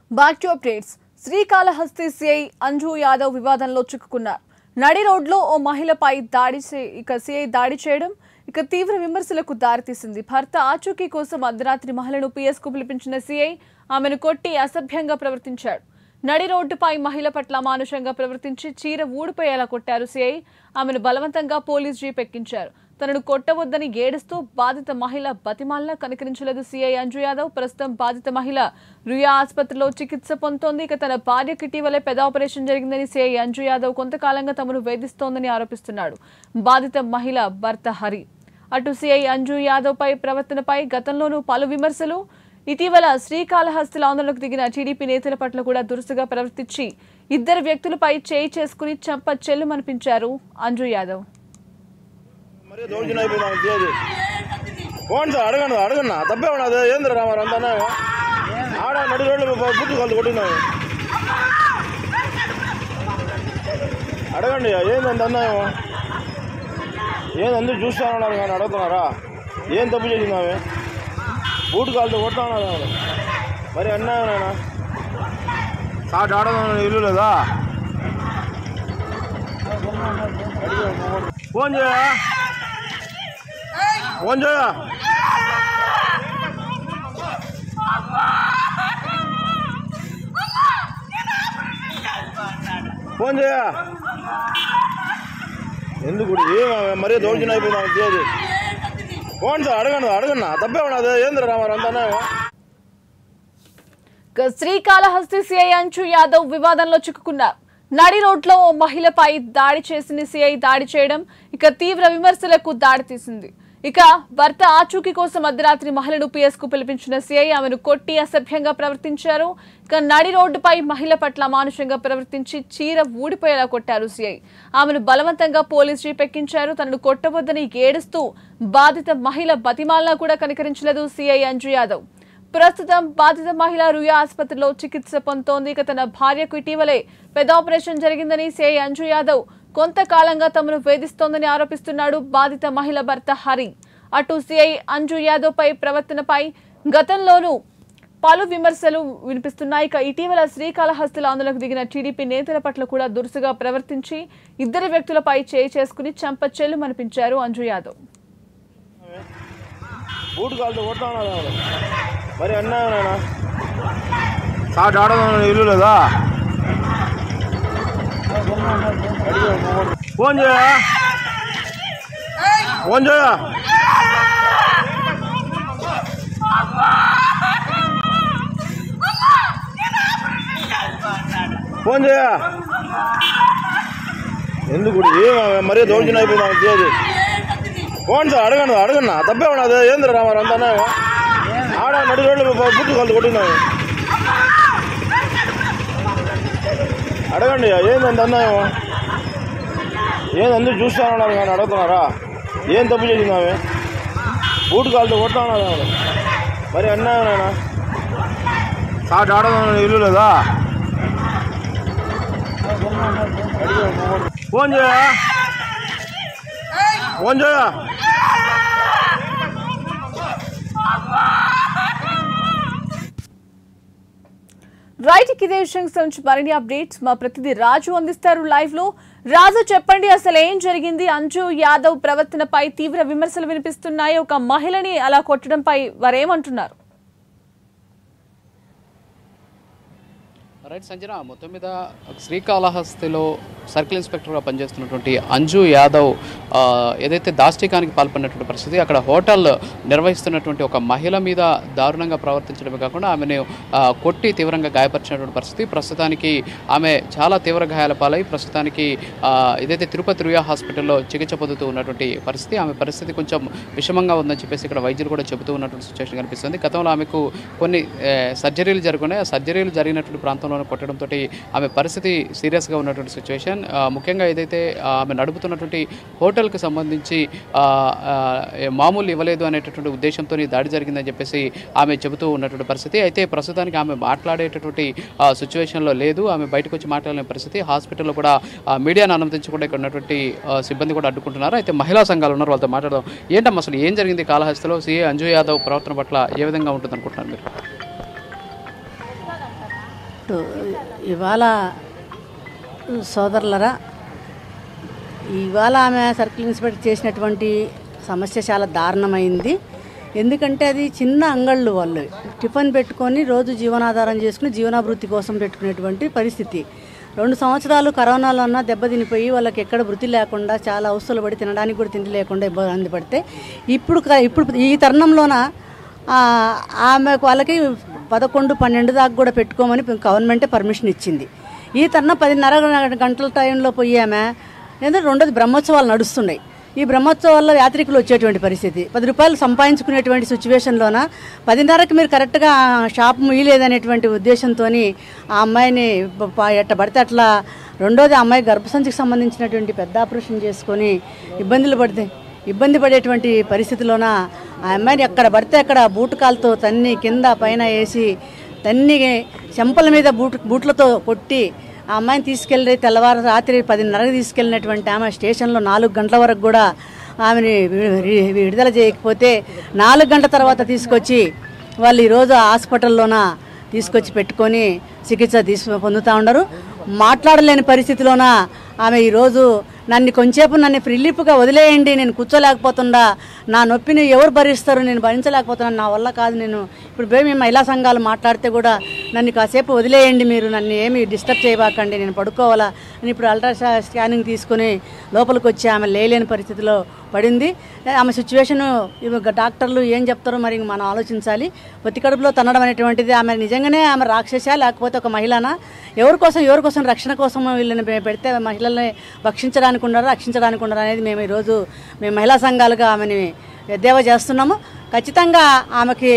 Back to updates Srikalahasti CI Anju Yadav వివాదంలో చిక్కుకున్నారు నడి రోడ్లో ఓ మహిళపై దాడి చే- ఇక సిఐ దాడి చేయడం ఇక తీవ్ర విమర్శలకు దారితీసింది భర్త ఆచూకీ కోసం అర్ధరాత్రి మహిళను పిఎస్ కు పిలిపించిన సిఐ ఆమెను కొట్టి అసభ్యంగా ప్రవర్తించాడు నడి రోడ్డుపై మహిళ పట్ల మానుషంగా ప్రవర్తించి చీర ఊడిపోయేలా కొట్టారు సిఐ ఆమెను బలవంతంగా పోలీస్ జీప్ ఎక్కించారు తనను కొట్టవద్దని ఏడుస్తూ బాధిత మహిళ బతిమాల్లా కనికరించలేదు సీఐ అంజు యాదవ్ ప్రస్తుతం బాధిత మహిళ రుయా ఆసుపత్రిలో చికిత్స పొందుతోంది ఇక తన భార్యకు ఇటీవలే పెద ఆపరేషన్ జరిగిందని సీఐ అంజు యాదవ్ కొంతకాలంగా తమను వేధిస్తోందని ఆరోపిస్తున్నాడు బాధిత మహిళ భర్త హరి అటు సీఐ అంజు యాదవ్ పై ప్రవర్తనపై గతంలోనూ పలు విమర్శలు ఇటీవల శ్రీకాళహస్తిలో ఆందోళనకు దిగిన టీడీపీ నేతల పట్ల కూడా దురుసుగా ప్రవర్తించి ఇద్దరు వ్యక్తులపై చేయి చేసుకుని చంప చెల్లుమనిపించారు అంజు యాదవ్ మరీ దౌర్జన్యం అయిపోయింది నాకు తెలియదు పోండి సార్ అడగండి అడగన్నా తప్పే ఉన్నది ఏంద్ర రామారు అంతా ఆడ నడి రోడ్లు బుద్ధి కలిసి కొట్టినాము అడగండి ఏందంత అన్నాము ఏంది అందరూ చూస్తా ఉన్నారు కానీ అడుగుతున్నారా ఏం తప్పు చేసింది ఆమె బూటు కాలుతో కొడతా ఉన్నది ఆమె మరి అన్నాయా నాయన సాటి ఆడదాం ఇల్లు లేదా ఫోన్ చేయా ఫోన్ చేయా ఫోన్ చేయా ఎందుకు ఏం మరీ దౌర్జన్యం అయిపోయింది నాకు తెలియదు ఫోన్ సార్ అడగండి అడగన్నా తప్పే ఉన్నది ఏంద్ర రామారు అంతా ఇక శ్రీకాళహస్తి సిఐ అంచు యాదవ్ వివాదంలో చిక్కుకున్నారు నడి రోడ్లో ఓ మహిళపై దాడి చేసిన సిఐ దాడి చేయడం ఇక తీవ్ర విమర్శలకు దారితీసింది ఇక భర్త ఆచూకీ కోసం అర్ధరాత్రి మహిళను పిఎస్ కు పిలిపించిన సిఐ ఆమెను కొట్టి అసభ్యంగా ప్రవర్తించారు ఇక నడి రోడ్డుపై మహిళ పట్ల మానుషంగా ప్రవర్తించి చీర ఊడిపోయేలా కొట్టారు సిఐ ఆమెను బలవంతంగా పోలీస్ జీప్ ఎక్కించారు తనను కొట్టవద్దని ఏడుస్తూ బాధిత మహిళ బతిమాలనా కూడా కనికరించలేదు సిఐ అంజు యాదవ్ ప్రస్తుతం బాధిత మహిళ రుయా ఆసుపత్రిలో చికిత్స పొందుతోంది ఇక తన భార్యకు ఇటీవలే పెద్ద ఆపరేషన్ జరిగిందని సిఐ అంజు యాదవ్ కొంతకాలంగా తమను వేధిస్తోందని ఆరోపిస్తున్నాడు బాధిత మహిళ భర్త హరి అటు సిఐ అంజు యాదవ్ పై ప్రవర్తనపై గతంలోనూ పలు విమర్శలు వినిపిస్తున్నాయి ఇక ఇటీవల శ్రీకాళహస్తిలో ఆందోళనకు దిగిన టీడీపీ నేతల పట్ల కూడా దురుసుగా ప్రవర్తించి ఇద్దరు వ్యక్తులపై చేయి చేసుకుని చంప చెల్లుమనిపించారు అంజు యాదవ్ బూటు కాలుతో కొడతా ఉన్నది ఆమె మరి అన్నాయా నాయన సాటి ఆడదాం ఇల్లు లేదా ఫోన్ చేయా ఫోన్ చేయా ఫోన్ చేయా ఎందుకు ఏం మరీ దౌర్జన్యం అయిపోయింది నాకు తెలియదు ఫోన్ సార్ అడగండి అడగన్నా తప్పే ఉన్నది ఏంద్ర రామారు అంతా ఆడ నడి రోడ్లు బుద్ధి కలిసి కొట్టినాము అడగండి ఏందంత అన్నాము ఏంది అందరూ చూస్తా ఉన్నారు కానీ అడుగుతున్నారా ఏం తప్పు చేసింది ఆమె బూటు కాలుతో కొడతా ఉన్నది ఆమె మరి అన్నాయా నాయన సాటి ఆడదాం ఇల్లు లేదా ఫోన్ చేయా ఫోన్ చేయా రైట్ ఇదే విషయానికి సంబంధించి మరిన్ని అప్డేట్స్ మా ప్రతినిధి రాజు అందిస్తారు లైవ్ లో రాజు చెప్పండి అసలు ఏం జరిగింది అంజు యాదవ్ ప్రవర్తనపై తీవ్ర విమర్శలు వినిపిస్తున్నాయి ఒక మహిళని అలా కొట్టడంపై వారేమంటున్నారు రైట్ సంజన మొత్తం మీద శ్రీకాళహస్తిలో సర్కిల్ ఇన్స్పెక్టర్గా పనిచేస్తున్నటువంటి అంజు యాదవ్ ఆ, ఏదైతే దాష్టికానికి పాల్పడినటువంటి పరిస్థితి అక్కడ హోటల్ నిర్వహిస్తున్నటువంటి ఒక మహిళ మీద దారుణంగా ప్రవర్తించడమే కాకుండా ఆమెను ఆ, కొట్టి తీవ్రంగా గాయపరిచినటువంటి పరిస్థితి ప్రస్తుతానికి ఆమె చాలా తీవ్ర గాయాల పాలై ప్రస్తుతానికి ఆ, ఏదైతే తిరుపతి రుయా హాస్పిటల్లో చికిత్స పొందుతూ ఉన్నటువంటి పరిస్థితి ఆమె పరిస్థితి కొంచెం విషమంగా ఉందని చెప్పేసి ఇక్కడ వైద్యులు కూడా చెబుతూ ఉన్నటువంటి సిచ్యువేషన్ కనిపిస్తుంది గతంలో ఆమెకు కొన్ని ఏ, సర్జరీలు జరుగున్నాయి ఆ సర్జరీలు జరిగినటువంటి ప్రాంతంలో కొట్టడంతో ఆమె పరిస్థితి సీరియస్గా ఉన్నటువంటి సిచ్యువేషన్ ముఖ్యంగా ఏదైతే ఆ, ఆమె నడుపుతున్నటువంటి హోటల్కి సంబంధించి ఆ, ఆ, ఏ, మామూలు ఇవ్వలేదు అనేటటువంటి ఉద్దేశంతో దాడి జరిగిందని చెప్పేసి ఆమె చెబుతూ ఉన్నటువంటి పరిస్థితి అయితే ప్రస్తుతానికి ఆమె మాట్లాడేటటువంటి సిచ్యువేషన్లో లేదు ఆమె బయటకు వచ్చి మాట్లాడలేని పరిస్థితి హాస్పిటల్లో కూడా ఆ, మీడియాను అనుమతించకుండా ఇక్కడ ఉన్నటువంటి ఆ, సిబ్బంది కూడా అడ్డుకుంటున్నారు అయితే మహిళా సంఘాలు ఉన్నారు వాళ్ళతో మాట్లాడదాం ఏంటమ్మా అసలు ఏం జరిగింది కాళహస్తిలో సీఏ అంజు యాదవ్ ప్రవర్తన పట్ల ఏ విధంగా ఉంటుంది అనుకుంటున్నారు మీరు టు ఇవాళ సోదరులరా ఇవాళ ఆమె సర్కిల్ ఇన్స్పెక్టర్ చేసినటువంటి సమస్య చాలా దారుణమైంది ఎందుకంటే అది చిన్న అంగళ్ళు వాళ్ళు టిఫిన్ పెట్టుకొని రోజు జీవనాధారం చేసుకుని జీవనాభివృద్ధి కోసం పెట్టుకునేటువంటి పరిస్థితి రెండు సంవత్సరాలు కరోనాలో అన్న దెబ్బతినిపోయి వాళ్ళకి ఎక్కడ వృత్తి లేకుండా చాలా అవసరాలు పడి తినడానికి కూడా తిండి లేకుండా ఇబ్బంది పడితే ఇప్పుడు క- ఇప్పుడు ఈ తరుణంలోన ఆ, ఆమెకు వాళ్ళకి పదకొండు పన్నెండు దాకా కూడా పెట్టుకోమని గవర్నమెంటే పర్మిషన్ ఇచ్చింది ఈ తరుణం పదిన్నర గంటల టైంలో పోయి ఆమె ఎందుకంటే రెండోది బ్రహ్మోత్సవాలు నడుస్తున్నాయి ఈ బ్రహ్మోత్సవాల్లో యాత్రికులు వచ్చేటువంటి పరిస్థితి పది రూపాయలు సంపాదించుకునేటువంటి సిచ్యువేషన్లోన పదిన్నరకి మీరు కరెక్ట్గా షాప్ ముయ్యలేదనేటువంటి ఉద్దేశంతో ఆ అమ్మాయిని ప- ప- ఎట్ట పడితే అట్లా రెండోది ఆ అమ్మాయి గర్భసంచికి సంబంధించినటువంటి పెద్ద ఆపరేషన్ చేసుకొని ఇబ్బందులు పడితే ఇబ్బంది పడేటువంటి పరిస్థితిలోన ఆ అమ్మాయిని ఎక్కడ పడితే అక్కడ బూటకాలతో తన్ని కింద పైన వేసి తన్ని చెంపల మీద బూట్ బూట్లతో కొట్టి ఆ అమ్మాయిని తీసుకెళ్ళి తెల్లవారు రాత్రి పదిన్నరకు తీసుకెళ్ళినటువంటి ఆమె స్టేషన్లో నాలుగు గంటల వరకు కూడా ఆమెని వి- వి- విడుదల చేయకపోతే నాలుగు గంటల తర్వాత తీసుకొచ్చి వాళ్ళు ఈరోజు హాస్పిటల్లోన తీసుకొచ్చి పెట్టుకొని చికిత్స తీసు పొందుతూ ఉండరు మాట్లాడలేని పరిస్థితిలోన ఆమె ఈరోజు నన్ను కొంచెంసేపు నన్ను రిలీఫ్గా వదిలేయండి నేను కూర్చోలేకపోతుండా నా నొప్పిని ఎవరు భరిస్తారు నేను భరించలేకపోతున్నాను నా వల్ల కాదు నేను ఇప్పుడు పోయి మేము మహిళా సంఘాలు మాట్లాడితే కూడా నన్ను కాసేపు వదిలేయండి మీరు నన్ను ఏమి డిస్టర్బ్ చేయబాకండి నేను పడుకోవాలా అని ఇప్పుడు అల్ట్రా స్కానింగ్ తీసుకుని లోపలికి వచ్చి ఆమె లేలేని పరిస్థితిలో పడింది ఆమె సిచ్యువేషన్ డాక్టర్లు ఏం చెప్తారో మరి ఇంక మనం ఆలోచించాలి ఒత్తి కడుపులో తన్నడం అనేటువంటిది ఆమె నిజంగానే ఆమె రాక్షసా లేకపోతే ఒక మహిళనా ఎవరి కోసం ఎవరి కోసం రక్షణ కోసం వీళ్ళని పె- పెడితే మహిళల్ని భక్షించడానికి ఉండరు రక్షించడానికి ఉండరు అనేది మేము ఈరోజు మేము మహిళా సంఘాలుగా ఆమెని ఎద్దేవా చేస్తున్నాము ఖచ్చితంగా ఆమెకి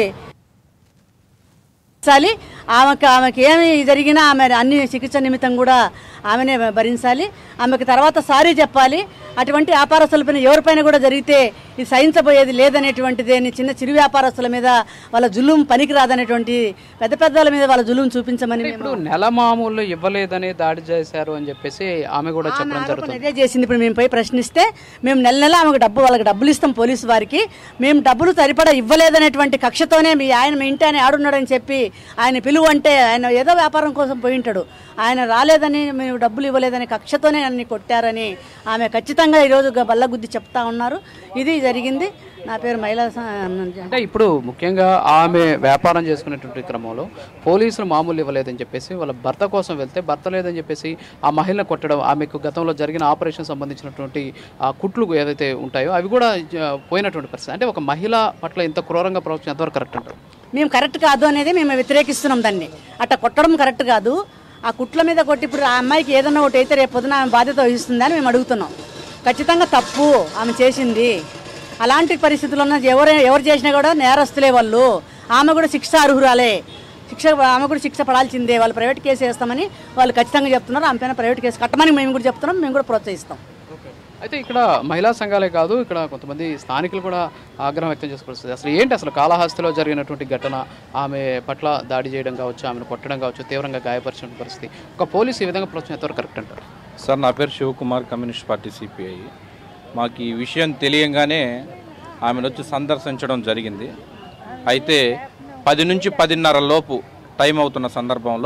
భరించాలి ఆమెకు ఆమెకి ఏమి జరిగినా ఆమె అన్ని చికిత్స నిమిత్తం కూడా ఆమెనే భరించాలి ఆమెకు తర్వాత సారీ చెప్పాలి అటువంటి వ్యాపారస్తులపైన ఎవరిపైన కూడా జరిగితే ఇది సహించబోయేది లేదనేటువంటిది అని చిన్న చిరు వ్యాపారస్తుల మీద వాళ్ళ జులుం పనికిరాదనేటువంటి పెద్ద పెద్దల మీద వాళ్ళ జులుం చూపించమని మేము ఇప్పుడు నెల మామూలు ఇవ్వలేదని దాడి చేశారు అని చెప్పేసి ఆమె కూడా చెప్పడం ఆమె జరుగుతుంది ఆరోపణ ఇదే చేసింది ఇప్పుడు మేము పోయి ప్రశ్నిస్తే మేము నెల నెల ఆమెకు డబ్బు వాళ్ళకి డబ్బులు ఇస్తాం పోలీసు వారికి మేము డబ్బులు సరిపడా ఇవ్వలేదనేటువంటి కక్షతోనే మీ ఆయన మీ ఇంటి ఆయన ఆడున్నాడని చెప్పి ఆయన పిలువ అంటే ఆయన ఏదో వ్యాపారం కోసం పోయి ఉంటాడు ఆయన రాలేదని మేము డబ్బులు ఇవ్వలేదని కక్షతోనే నన్ను కొట్టారని ఆమె ఖచ్చితంగా ఈరోజు గ- బల్లగుద్ది చెప్తా ఉన్నారు ఇది జరిగింది నా పేరు మహిళా స- అంటే ఇప్పుడు ముఖ్యంగా ఆమె వ్యాపారం చేసుకునేటువంటి క్రమంలో పోలీసులు మామూలు ఇవ్వలేదని చెప్పేసి వాళ్ళ భర్త కోసం వెళ్తే భర్త లేదని చెప్పేసి ఆ మహిళను కొట్టడం ఆమెకు గతంలో జరిగిన ఆపరేషన్ సంబంధించినటువంటి ఆ కుట్లు ఏదైతే ఉంటాయో అవి కూడా ఆ, పోయినటువంటి పరిస్థితి అంటే ఒక మహిళ పట్ల ఇంత క్రూరంగా ప్రవర్తించిన ఎంతవరకు కరెక్ట్ అంటారు మేము కరెక్ట్ కాదు అనేది మేము వ్యతిరేకిస్తున్నాం దాన్ని అట్లా కొట్టడం కరెక్ట్ కాదు ఆ కుట్ల మీద కొట్టి ఇప్పుడు ఆ అమ్మాయికి ఏదన్నా ఒకటి అయితే రేపు పొద్దున ఆమె బాధ్యత వహిస్తుంది అని మేము అడుగుతున్నాం ఖచ్చితంగా తప్పు ఆమె చేసింది అలాంటి పరిస్థితుల్లో ఉన్న ఎవరు ఎవరు చేసినా కూడా నేరస్తులే వాళ్ళు ఆమె కూడా శిక్ష అర్హురాలే శిక్ష ఆమె కూడా శిక్ష పడాల్సిందే వాళ్ళు ప్రైవేట్ కేసు వేస్తామని వాళ్ళు ఖచ్చితంగా చెప్తున్నారు ఆమె పైన ప్రైవేట్ కేసు కట్టమని మేము కూడా చెప్తున్నాం మేము కూడా ప్రోత్సహిస్తాం అయితే ఇక్కడ మహిళా సంఘాలే కాదు ఇక్కడ కొంతమంది స్థానికులు కూడా ఆగ్రహం వ్యక్తం చేసుకోవాల్సింది అసలు ఏంటి అసలు కాళహస్తిలో జరిగినటువంటి ఘటన ఆమె పట్ల దాడి చేయడం కావచ్చు ఆమెను కొట్టడం కావచ్చు తీవ్రంగా గాయపరిచిన పరిస్థితి ఒక పోలీసు ఈ విధంగా ప్రశ్న ఎంతవరకు కరెక్ట్ అంటారు సార్ నా పేరు శివకుమార్ కమ్యూనిస్ట్ పార్టీ సిపిఐ మాకు ఈ విషయం తెలియంగానే ఆమెను వచ్చి సందర్శించడం జరిగింది అయితే పది నుంచి పదిన్నర లోపు టైం అవుతున్న సందర్భంలో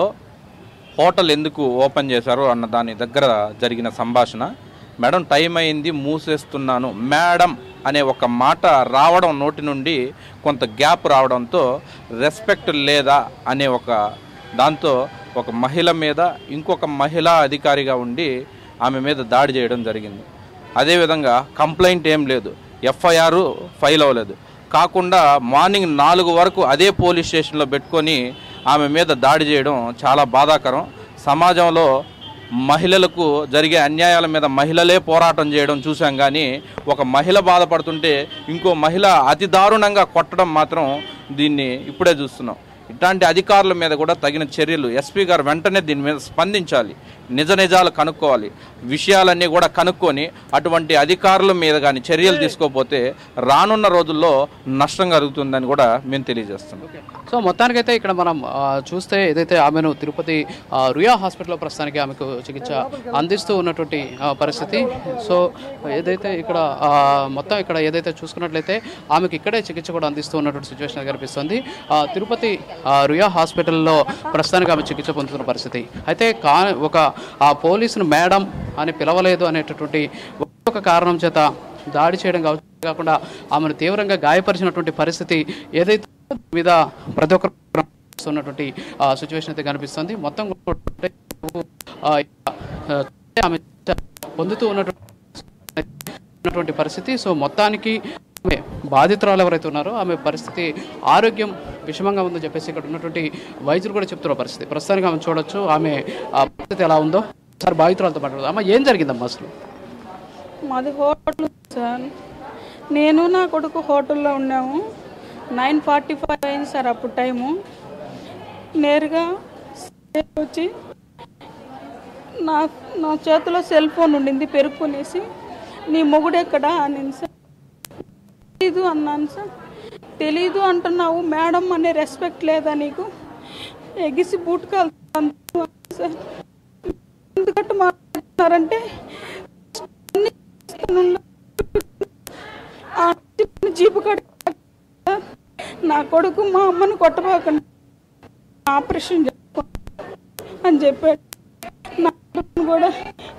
హోటల్ ఎందుకు ఓపెన్ చేశారు అన్న దాని దగ్గర జరిగిన సంభాషణ మేడం టైం అయింది మూసేస్తున్నాను మేడం అనే ఒక మాట రావడం నోటి నుండి కొంత గ్యాప్ రావడంతో రెస్పెక్ట్ లేదా అనే ఒక దాంతో ఒక మహిళ మీద ఇంకొక మహిళా అధికారిగా ఉండి ఆమె మీద దాడి చేయడం జరిగింది అదేవిధంగా కంప్లైంట్ ఏం లేదు ఎఫ్ఐఆర్ ఫైల్ అవ్వలేదు కాకుండా మార్నింగ్ నాలుగు వరకు అదే పోలీస్ స్టేషన్లో పెట్టుకొని ఆమె మీద దాడి చేయడం చాలా బాధాకరం సమాజంలో మహిళలకు జరిగే అన్యాయాల మీద మహిళలే పోరాటం చేయడం చూసాం కానీ ఒక మహిళ బాధపడుతుంటే ఇంకో మహిళ అతి దారుణంగా కొట్టడం మాత్రం దీన్ని ఇప్పుడే చూస్తున్నాం ఇట్లాంటి అధికారుల మీద కూడా తగిన చర్యలు ఎస్పీ గారు వెంటనే దీని మీద స్పందించాలి నిజ నిజాలు కనుక్కోవాలి విషయాలన్నీ కూడా కనుక్కొని అటువంటి అధికారుల మీద కానీ చర్యలు తీసుకోకపోతే రానున్న రోజుల్లో నష్టం కలుగుతుందని కూడా మేము తెలియజేస్తున్నాం సో మొత్తానికైతే ఇక్కడ మనం ఆ, చూస్తే ఏదైతే ఆమెను తిరుపతి ఆ, రుయా హాస్పిటల్లో ప్రస్తుతానికి ఆమెకు చికిత్స అందిస్తూ ఉన్నటువంటి ఆ, పరిస్థితి సో ఏదైతే ఇక్కడ ఆ, మొత్తం ఇక్కడ ఏదైతే చూసుకున్నట్లయితే ఆమెకు ఇక్కడే చికిత్స కూడా అందిస్తూ ఉన్నటువంటి సిచ్యువేషన్ కనిపిస్తుంది ఆ, తిరుపతి ఆ, రుయా హాస్పిటల్లో ప్రస్తుతానికి ఆమె చికిత్స పొందుతున్న పరిస్థితి అయితే కా ఒక ఆ పోలీసును మేడం అని పిలవలేదు అనేటటువంటి ఒక కారణం చేత దాడి చేయడం కావచ్చు కాకుండా ఆమెను తీవ్రంగా గాయపరిచినటువంటి పరిస్థితి ఏదైతే మీద ప్రతి ఒక్కరు ఉన్నటువంటి సిచ్యువేషన్ అయితే కనిపిస్తుంది మొత్తం కూడా, ఆ, ఆ, ఆమె పొందుతూ ఉన్నటువంటి ఉన్నటువంటి పరిస్థితి సో మొత్తానికి ఆమె బాధితురాలు ఎవరైతే ఉన్నారో ఆమె పరిస్థితి ఆరోగ్యం విషమంగా ఉందని చెప్పేసి ఇక్కడ ఉన్నటువంటి వైద్యులు కూడా చెప్తున్న పరిస్థితి ప్రస్తుతానికి ఆమె చూడొచ్చు ఆమె ఆ పరిస్థితి ఎలా ఉందో సార్ బాధితురాలతో మాట్లాడదు అమ్మ ఏం జరిగిందమ్మా అసలు మాది హోటల్ సార్ నేను నా కొడుకు హోటల్లో ఉన్నాము నైన్ ఫార్టీ ఫైవ్ అయింది సార్ అప్పుడు టైము నేరుగా వచ్చి నా నా చేతిలో సెల్ ఫోన్ ఉండింది పెరుక్కునేసి నీ మొగుడు ఎక్కడా అని సార్ తెలీదు అన్నాను సార్ తెలీదు అంటున్నావు మేడం అనే రెస్పెక్ట్ లేదా నీకు ఎగిసి బూట్ కాల్ సార్ ఎందుకంటే మాట్లాడుతున్నారంటే ఆ జీపు కడ నా కొడుకు మా అమ్మను కొట్టబాకండి ఆపరేషన్ చేసుకో అని చెప్పాడు నా కొడుకును కూడా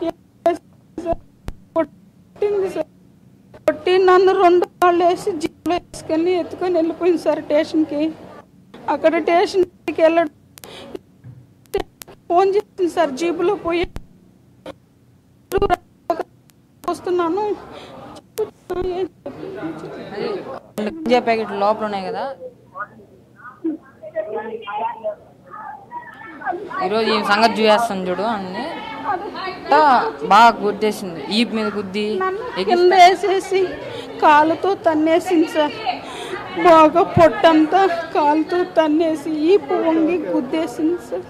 కొట్టింది సార్ కొట్టి నన్ను రెండు వాళ్ళు వేసి జీపులో వేసుకొని ఎత్తుకొని వెళ్ళిపోయింది సార్ స్టేషన్కి అక్కడ స్టేషన్కి వెళ్ళడం ఫోన్ చేసింది సార్ జీపులో పోయి వస్తున్నాను ఏం గంజా ప్యాకెట్ లోపల ఉన్నాయి కదా ఈరోజు ఈ సంగతి చూసేస్తాను చూడు అన్ని బాగా గుద్దేసింది ఈప్ మీద గుద్ది కింద వేసేసి కాలుతో తన్నేసింది సార్ బాగా పొట్టంతా కాలుతో తన్నేసి ఈపు వంగి గుద్దేసింది సార్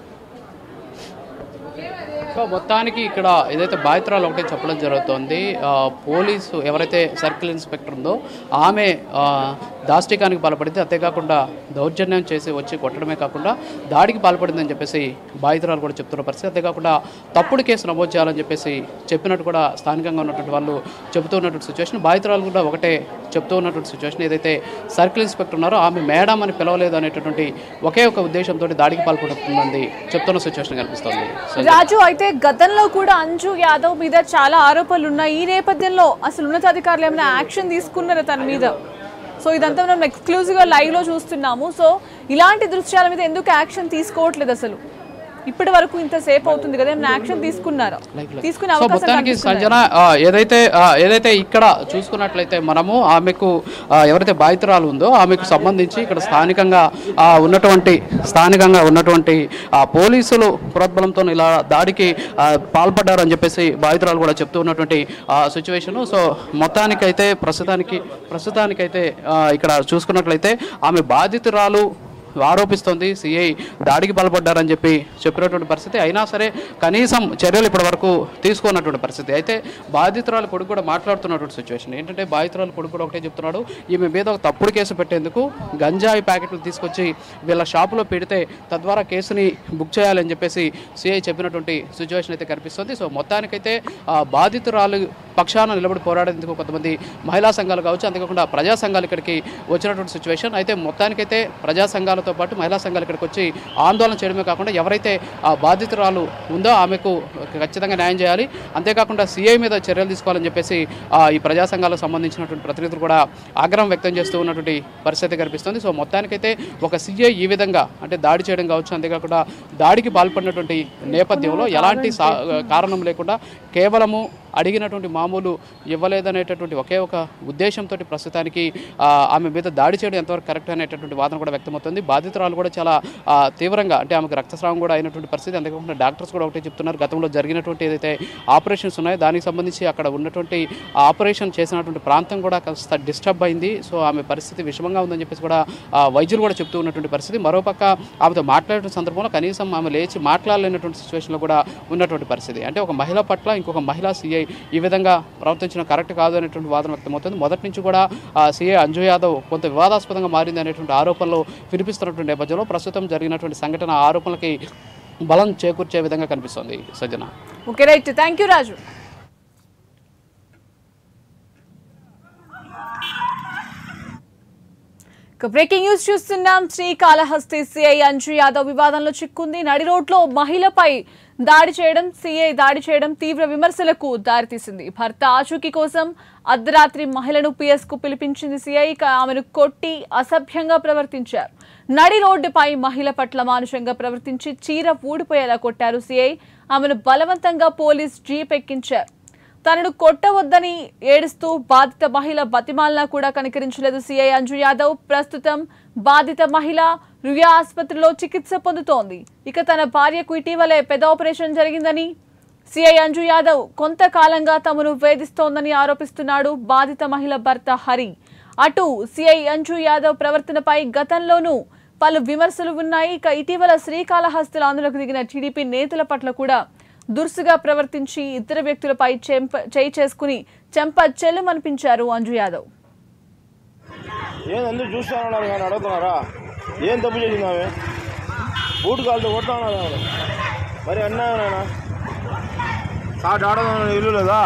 సో మొత్తానికి ఇక్కడ ఏదైతే బాధితురాలు ఒకటే చెప్పడం జరుగుతోంది ఆ, పోలీసు ఎవరైతే సర్కిల్ ఇన్స్పెక్టర్ ఉందో ఆమె ఆ, దాష్టికానికి పాల్పడింది అంతేకాకుండా దౌర్జన్యం చేసి వచ్చి కొట్టడమే కాకుండా దాడికి పాల్పడిందని చెప్పేసి బాధితురాలు కూడా చెప్తున్న పరిస్థితి అంతేకాకుండా తప్పుడు కేసు నమోదు చేయాలని చెప్పేసి చెప్పినట్టు కూడా స్థానికంగా ఉన్నటువంటి వాళ్ళు చెబుతూ ఉన్నటువంటి సిచ్యువేషన్ బాధితురాలు కూడా ఒకటే చెప్తూ ఉన్నటువంటి సిచ్యువేషన్ ఏదైతే సర్కిల్ ఇన్స్పెక్టర్ ఉన్నారో ఆమె మేడం అని పిలవలేదు అనేటటువంటి ఒకే ఒక ఉద్దేశంతో దాడికి పాల్పడుతుందని చెప్తున్న సిచ్యువేషన్ కనిపిస్తుంది సో రాజు అయితే గతంలో కూడా అంజు యాదవ్ మీద చాలా ఆరోపణలు ఉన్నాయి ఈ నేపథ్యంలో అసలు ఉన్నతాధికారులు ఏమైనా యాక్షన్ తీసుకున్నారా తన మీద సో ఇదంతా మనం ఎక్స్క్లూజివ్గా లైవ్లో చూస్తున్నాము సో ఇలాంటి దృశ్యాల మీద ఎందుకు యాక్షన్ తీసుకోవట్లేదు అసలు ఇప్పటి వరకు ఇంతసేపు అవుతుంది కదా ఏమైనా యాక్షన్ తీసుకున్నారా తీసుకునే సో అవకాశం మొత్తానికి కనిపిస్తుందా? సంజన ఆ, ఏదైతే ఆ, ఏదైతే ఇక్కడ చూసుకున్నట్లయితే మనము ఆమెకు ఆ, ఎవరైతే బాధితురాలు ఉందో ఆమెకు సంబంధించి ఇక్కడ స్థానికంగా ఆ, ఉన్నటువంటి స్థానికంగా ఉన్నటువంటి ఆ, పోలీసులు ప్రోద్బలంతో ఇలా దాడికి ఆ, పాల్పడ్డారని చెప్పేసి బాధితురాలు కూడా చెప్తూ ఉన్నటువంటి సిచ్యువేషన్ సో మొత్తానికైతే ప్రస్తుతానికి ప్రస్తుతానికైతే ఆ, ఇక్కడ చూసుకున్నట్లయితే ఆమె బాధితురాలు ఆరోపిస్తోంది సిఐ దాడికి పాల్పడ్డారని చెప్పి చెప్పినటువంటి పరిస్థితి అయినా సరే కనీసం చర్యలు ఇప్పటి వరకు తీసుకున్నటువంటి పరిస్థితి అయితే బాధితురాలు కొడుకు కూడా మాట్లాడుతున్నటువంటి సిచ్యువేషన్ ఏంటంటే బాధితురాలు కొడుకు కూడా ఒకటే చెప్తున్నాడు ఈమె మీద ఒక తప్పుడు కేసు పెట్టేందుకు గంజాయి ప్యాకెట్లు తీసుకొచ్చి వీళ్ళ షాపులో పెడితే తద్వారా కేసుని బుక్ చేయాలని చెప్పేసి సిఐ చెప్పినటువంటి సిచ్యువేషన్ అయితే కనిపిస్తుంది సో మొత్తానికైతే ఆ బాధితురాలు పక్షాన నిలబడి పోరాడేందుకు కొంతమంది మహిళా సంఘాలు కావచ్చు అంతేకాకుండా ప్రజా సంఘాలు ఇక్కడికి వచ్చినటువంటి సిచ్యువేషన్ అయితే మొత్తానికైతే ప్రజా సంఘాలతో పాటు మహిళా సంఘాలు ఇక్కడికి వచ్చి ఆందోళన చేయడమే కాకుండా ఎవరైతే ఆ బాధితురాలు ఉందో ఆమెకు ఖచ్చితంగా న్యాయం చేయాలి అంతేకాకుండా సిఐ మీద చర్యలు తీసుకోవాలని చెప్పేసి ఆ, ఈ ప్రజా సంఘాలకు సంబంధించినటువంటి ప్రతినిధులు కూడా ఆగ్రహం వ్యక్తం చేస్తూ ఉన్నటువంటి పరిస్థితి కనిపిస్తుంది సో మొత్తానికైతే ఒక సిఐ ఈ విధంగా అంటే దాడి చేయడం కావచ్చు అంతేకాకుండా దాడికి పాల్పడినటువంటి నేపథ్యంలో ఎలాంటి సా- కారణం లేకుండా కేవలము అడిగినటువంటి మామూలు ఇవ్వలేదనేటటువంటి ఒకే ఒక ఉద్దేశంతో ప్రస్తుతానికి ఆ, ఆమె మీద దాడి చేయడం ఎంతవరకు కరెక్ట్ అనేటటువంటి వాదన కూడా వ్యక్తమవుతుంది బాధితురాలు కూడా చాలా ఆ, తీవ్రంగా అంటే ఆమెకు రక్తస్రావం కూడా అయినటువంటి పరిస్థితి అంతేకాకుండా డాక్టర్స్ కూడా ఒకటే చెప్తున్నారు గతంలో జరిగినటువంటి ఏదైతే ఆపరేషన్స్ ఉన్నాయో దానికి సంబంధించి అక్కడ ఉన్నటువంటి ఆ ఆపరేషన్ చేసినటువంటి ప్రాంతం కూడా కాస్త డిస్టర్బ్ అయింది సో ఆమె పరిస్థితి విషమంగా ఉందని చెప్పేసి కూడా ఆ, వైద్యులు కూడా చెప్తూ ఉన్నటువంటి పరిస్థితి మరోపక్క ఆమెతో మాట్లాడే సందర్భంలో కనీసం ఆమె లేచి మాట్లాడలేనటువంటి సిచ్యువేషన్లో కూడా ఉన్నటువంటి పరిస్థితి అంటే ఒక మహిళ పట్ల ఇంకొక మహిళా సీఐ ఈ విధంగా ప్రవర్తించడం కరెక్ట్ కాదు అనేటువంటి వాదన వ్యక్తమవుతుంది మొదటి నుంచి కూడా ఆ సీఐ అంజు యాదవ్ కొంత వివాదాస్పదంగా మారింది అనేటువంటి ఆరోపణలు వినిపిస్తున్నటువంటి నేపథ్యంలో ప్రస్తుతం జరిగినటువంటి సంఘటన ఆ ఆరోపణలకి బలం చేకూర్చే విధంగా కనిపిస్తుంది సజ్జన okay right thank you Raju ఇక బ్రేకింగ్ న్యూస్ చూస్తున్నాం శ్రీకాళహస్తి సిఐ అంజు యాదవ్ వివాదంలో చిక్కుంది నడి రోడ్లో మహిళపై దాడి చేయడం సిఐ దాడి చేయడం తీవ్ర విమర్శలకు దారితీసింది భర్త ఆచూకీ కోసం అర్ధరాత్రి మహిళను పిఎస్ కు పిలిపించింది సిఐ ఇక ఆమెను కొట్టి అసభ్యంగా ప్రవర్తించారు నడి రోడ్డుపై మహిళ పట్ల మానుషంగా ప్రవర్తించి చీర ఊడిపోయేలా కొట్టారు సిఐ ఆమెను బలవంతంగా పోలీస్ జీప్ ఎక్కించారు తనను కొట్టవద్దని ఏడుస్తూ బాధిత మహిళ బతిమాలనా కూడా కనికరించలేదు సీఐ అంజు యాదవ్ ప్రస్తుతం బాధిత మహిళ రుయా ఆసుపత్రిలో చికిత్స పొందుతోంది ఇక తన భార్యకు ఇటీవలే పెద్ద ఆపరేషన్ జరిగిందని సిఐ అంజు యాదవ్ కొంతకాలంగా తమను వేధిస్తోందని ఆరోపిస్తున్నాడు బాధిత మహిళ భర్త హరి అటు సిఐ అంజు యాదవ్ ప్రవర్తనపై గతంలోనూ పలు విమర్శలు ఉన్నాయి ఇక ఇటీవల శ్రీకాళహస్తిలో ఆందోళనకు దిగిన టీడీపీ నేతల పట్ల కూడా దురుసుగా ప్రవర్తించి ఇద్దరు వ్యక్తులపై చెంప చేయి చేసుకుని చెంప చెల్లుమనిపించారు అంజు యాదవ్ ఏం అందరూ చూస్తా ఉన్నారు కానీ అడుగుతున్నారా ఏం తప్పు చేసింది ఆమె బూట్ కాలుతో కొడతా ఉన్నారు ఆమె మరి అన్నాయన సాటి ఆడదాం ఇల్లు లేదా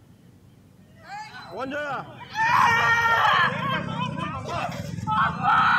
ఫోన్ చేయా